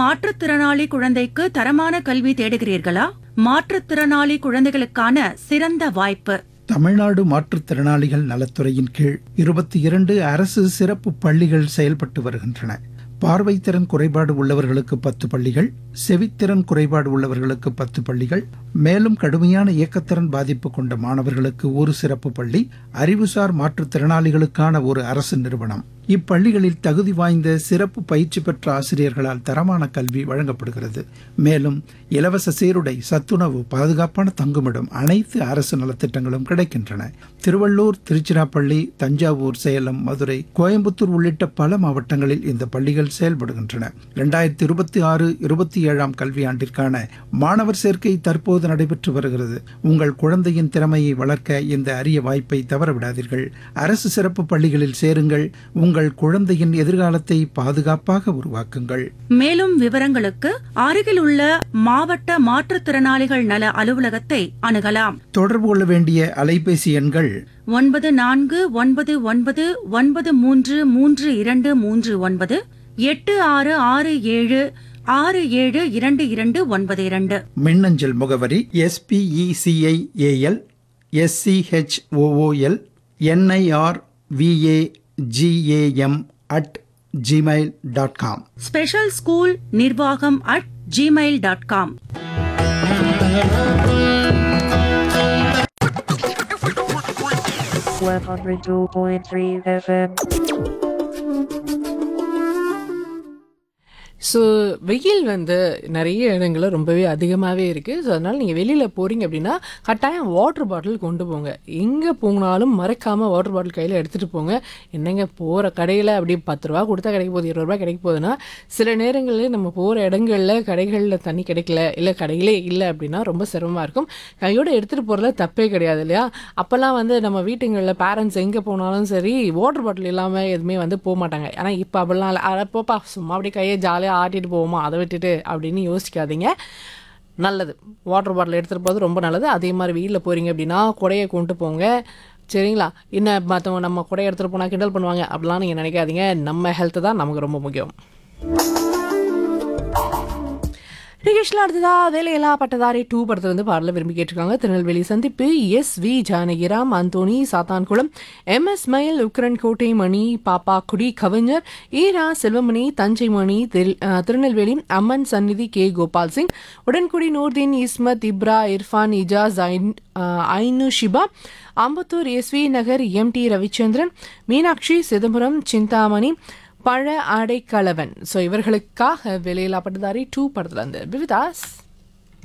மாற்றுத்திறனாளி குழந்தைக்கு தரமான கல்வி தேடுகிறீர்களா மாற்றுத்திறனாளி குழந்தைகளுக்கான சிறந்த வாய்ப்பு தமிழ்நாடு மாற்றுத்திறனாளிகள் நலத்துறையின் கீழ் இருபத்தி இரண்டு அரசு சிறப்பு பள்ளிகள் செயல்பட்டு வருகின்றன பார்வைத்திறன் குறைபாடு உள்ளவர்களுக்கு பத்து பள்ளிகள் செவித்திறன் குறைபாடு உள்ளவர்களுக்கு பத்து பள்ளிகள் மேலும் கடுமையான இயக்கத்திறன் பாதிப்பு கொண்ட மாணவர்களுக்கு ஒரு சிறப்பு பள்ளி அறிவுசார் மாற்றுத்திறனாளிகளுக்கான ஒரு அரசு நிறுவனம் இப்பள்ளிகளில் தகுதி வாய்ந்த சிறப்பு பயிற்சி பெற்ற ஆசிரியர்களால் தரமான கல்வி வழங்கப்படுகிறது மேலும் இலவச சீருடை சத்துணவு பாதுகாப்பான தங்குமிடம் அனைத்து அரசு நலத்திட்டங்களும் கிடைக்கின்றன திருவள்ளூர் திருச்சிராப்பள்ளி தஞ்சாவூர் சேலம் மதுரை கோயம்புத்தூர் உள்ளிட்ட பல மாவட்டங்களில் இந்த பள்ளிகள் செயல்படுகின்றன இரண்டாயிரத்தி இருபத்தி ஆறு இருபத்தி ஏழாம் கல்வியாண்டிற்கான மாணவர் சேர்க்கை தற்போது நடைபெற்று வருகிறது உங்கள் குழந்தையின் திறமையை வளர்க்க இந்த அரிய வாய்ப்பை தவறவிடாதீர்கள் அரசு சிறப்பு பள்ளிகளில் சேருங்கள் உங்கள் குழந்தையின் எதிர்காலத்தை பாதுகாப்பாக உருவாக்குங்கள் மேலும் விவரங்களுக்கு அருகிலுள்ள மாவட்ட மாற்றுத்திறனாளிகள் நல அலுவலகத்தை அணுகலாம் தொடர்பு கொள்ள வேண்டிய அலைபேசி எண்கள் ஒன்பது நான்கு ஒன்பது ஒன்பது ஒன்பது மூன்று மூன்று இரண்டு மூன்று ஒன்பது எட்டு ஆறு ஆறு ஏழு ஆறு ஏழு இரண்டு இரண்டு ஒன்பது இரண்டு மின்னஞ்சல் முகவரி எஸ்பிஇசிஐஏஎல் S C H O O L NIR VAGAM at Gmail dot com special school நிர்வாகம் at Gmail dot com One hundred two point three FM. So வெயில் வந்து நிறைய இடங்களில் ரொம்பவே அதிகமாகவே இருக்குது ஸோ அதனால் நீங்கள் வெளியில் போகிறீங்க அப்படின்னா கட்டாயம் வாட்டர் பாட்டில் கொண்டு போங்க எங்கே போனாலும் மறக்காமல் வாட்டர் பாட்டில் கையில் எடுத்துகிட்டு போங்க என்னங்க போகிற கடையில் அப்படி பத்து ரூபா கொடுத்தா கிடைக்க போகுது இருபது ரூபா கிடைக்க போகுதுன்னா சில நேரங்களில் நம்ம போகிற இடங்களில் கடைகளில் தண்ணி கிடைக்கல இல்லை கடையிலே இல்லை அப்படின்னா ரொம்ப சிரமமாக இருக்கும் கையோடு எடுத்துகிட்டு போகிறதுல தப்பே கிடையாது இல்லையா அப்போல்லாம் வந்து நம்ம வீட்டுங்களில் பேரண்ட்ஸ் எங்கே போனாலும் சரி வாட்டர் பாட்டில் இல்லாமல் எதுவுமே வந்து போக மாட்டாங்க ஆனால் இப்போ அப்படிலாம் இல்லை அட போப்பா சும்மா அப்படியே கையை ஜாலியாக ஆட்டிட்டு போவோமா அதை விட்டுட்டு அப்படின்னு யோசிக்காதீங்க நல்லது வாட்டர் பாட்டில் எடுத்துகிட்டு போகிறது ரொம்ப நல்லது அதே மாதிரி வீட்டில் போகிறீங்க அப்படின்னா குடையை கொண்டு போங்க சரிங்களா என்ன மற்றவங்க நம்ம குடையை எடுத்துகிட்டு போனால் கிண்டல் பண்ணுவாங்க அப்படிலாம் நீங்கள் நினைக்காதீங்க நம்ம ஹெல்த்து தான் நமக்கு ரொம்ப முக்கியம் நிகழ்ச்சியில் அடுத்ததா வேலையில்லா பட்டதாரி டூ படத்துல வந்து பாடல விரும்பி கேட்டிருக்காங்க திருநெல்வேலி சந்திப்பு S V Janakiram Anthony Sathankulam M S Mayil உக்ரன் கோட்டை மணி பாப்பா குடி கவிஞர் ஈரா செல்வமணி தஞ்சை மணி திரு- அஹ், திருநெல்வேலி அம்மன் சந்நிதி கே கோபால் சிங் உடன்குடி நூர்தீன் இஸ்மத் இப்ரா இர்ஃபான் இஜாஸ் ஐன்- அஹ், Ainu Shifa Ambattur S V Nagar M T Ravichandran Meenakshi Chidambaram Chintamani பழ ஆடை கலவன் ஸோ இவர்களுக்காக வெளியிலா பட்டதாரி டூ படத்துல இருந்து விவிதாஸ்